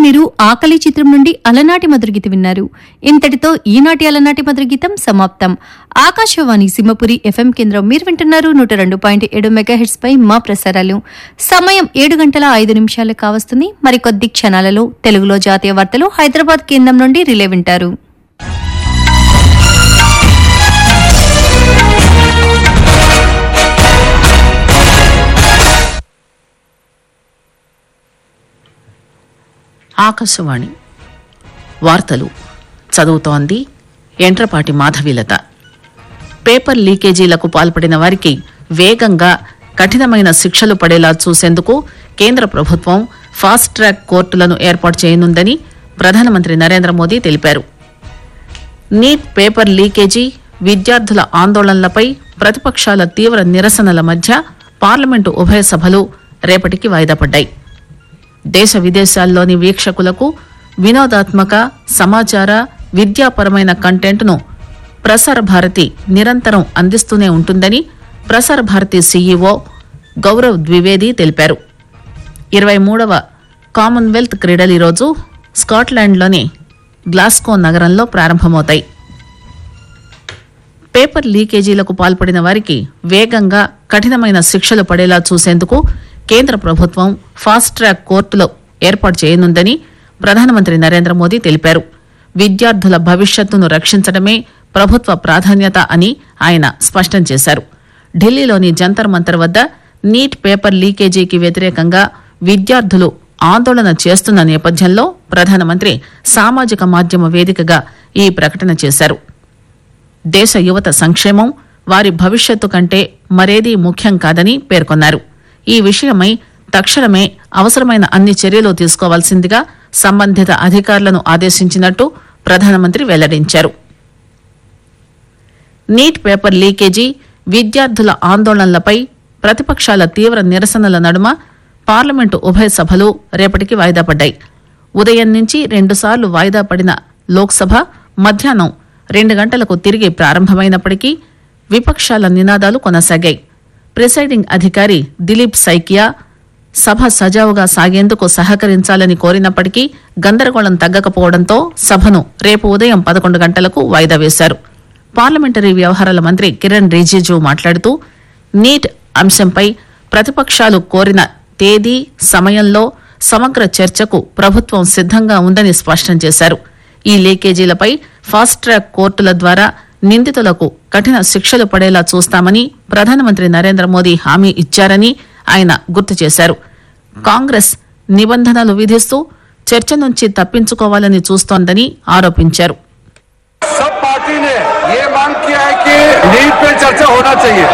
మీరు ఆకలి చిత్రం నుండి అలనాటి మధుర గీతం విన్నారు ఇంతటితో ఈనాటి అలనాటి మధుర గీతం సమాప్తం ఆకాశవాణి సింహపురి ఎఫ్ఎం కేంద్రం మీరు వింటున్నారు నూట రెండు పాయింట్ ఏడు మెగాహెడ్స్ పై మా ప్రసారాలు సమయం ఏడు గంటల ఐదు నిమిషాలు కావస్తుంది మరికొద్ది క్షణాలలో తెలుగులో జాతీయ వార్తలు హైదరాబాద్ కేంద్రం నుండి రిలే వింటారు ఆకాశవాణి వార్తలు చదువుతోంది ఎంట్రపాటి మాధవీలత పేపర్ లీకేజీలకు పాల్పడిన వారికి వేగంగా కఠినమైన శిక్షలు పడేలా చూసేందుకు కేంద్ర ప్రభుత్వం ఫాస్ట్ ట్రాక్ కోర్టులను ఏర్పాటు చేయనుందని ప్రధానమంత్రి నరేంద్ర మోదీ తెలిపారు నీట్ పేపర్ లీకేజీ విద్యార్థుల ఆందోళనలపై ప్రతిపక్షాల తీవ్ర నిరసనల మధ్య పార్లమెంటు ఉభయ సభలు రేపటికి వాయిదా పడ్డాయి దేశ విదేశాల్లోని వీక్షకులకు వినోదాత్మక సమాచార విద్యాపరమైన కంటెంట్ను ప్రసార భారతి నిరంతరం అందిస్తూనే ఉంటుందని ప్రసార భారతి సీఈఓ గౌరవ్ ద్వివేది తెలిపారు ఇరవై మూడవ కామన్వెల్త్ క్రీడలు ఈరోజు స్కాట్లాండ్లోని గ్లాస్కో నగరంలో ప్రారంభమవుతాయి పేపర్ లీకేజీలకు పాల్పడిన వారికి వేగంగా కఠినమైన శిక్షలు పడేలా చూసేందుకు కేంద్ర ప్రభుత్వం ఫాస్ట్ ట్రాక్ కోర్టులు ఏర్పాటు చేయనుందని ప్రధానమంత్రి నరేంద్ర మోదీ తెలిపారు విద్యార్థుల భవిష్యత్తును రక్షించడమే ప్రభుత్వ ప్రాధాన్యత అని ఆయన స్పష్టం చేశారు ఢిల్లీలోని జంతర్ మంతర్ వద్ద నీట్ పేపర్ లీకేజీకి వ్యతిరేకంగా విద్యార్థులు ఆందోళన చేస్తున్న నేపథ్యంలో ప్రధానమంత్రి సామాజిక మాధ్యమ వేదికగా ఈ ప్రకటన చేశారు దేశ యువత సంక్షేమం వారి భవిష్యత్తు కంటే మరేదీ ముఖ్యం కాదని పేర్కొన్నారు ఈ విషయమై తక్షణమే అవసరమైన అన్ని చర్యలు తీసుకోవాల్సిందిగా సంబంధిత అధికారులను ఆదేశించినట్టు ప్రధానమంత్రి వెల్లడించారు నీట్ పేపర్ లీకేజీ విద్యార్థుల ఆందోళనలపై ప్రతిపక్షాల తీవ్ర నిరసనల నడుమ పార్లమెంటు ఉభయ సభలు రేపటికి వాయిదా పడ్డాయి ఉదయం నుంచి రెండుసార్లు వాయిదా పడిన లోక్సభ మధ్యాహ్నం రెండు గంటలకు తిరిగి ప్రారంభమైనప్పటికీ విపక్షాల నినాదాలు కొనసాగాయి ప్రిసైడింగ్ అధికారి దిలీప్ సైకియా సభ సజావుగా సాగేందుకు సహకరించాలని కోరినప్పటికీ గందరగోళం తగ్గకపోవడంతో సభను రేపు ఉదయం పదకొండు గంటలకు వాయిదా వేశారు పార్లమెంటరీ వ్యవహారాల మంత్రి కిరణ్ రిజిజు మాట్లాడుతూ నీట్ అంశంపై ప్రతిపక్షాలు కోరిన తేదీ సమయంలో సమగ్ర చర్చకు ప్రభుత్వం సిద్ధంగా ఉందని స్పష్టం చేశారు ఈ లీకేజీలపై ఫాస్ట్ ట్రాక్ కోర్టుల ద్వారా నిందితులకు కఠిన శిక్షలు పడేలా చూస్తామని ప్రధానమంత్రి నరేంద్ర మోదీ హామీ ఇచ్చారని ఆయన గుర్తు చేశారు కాంగ్రెస్ నిబంధనలు విధిస్తూ చర్చ నుంచి తప్పించుకోవాలని చూస్తోందని ఆరోపించారు सब पार्टी ने ये मांग किया है कि नीट पे चर्चा होना चाहिए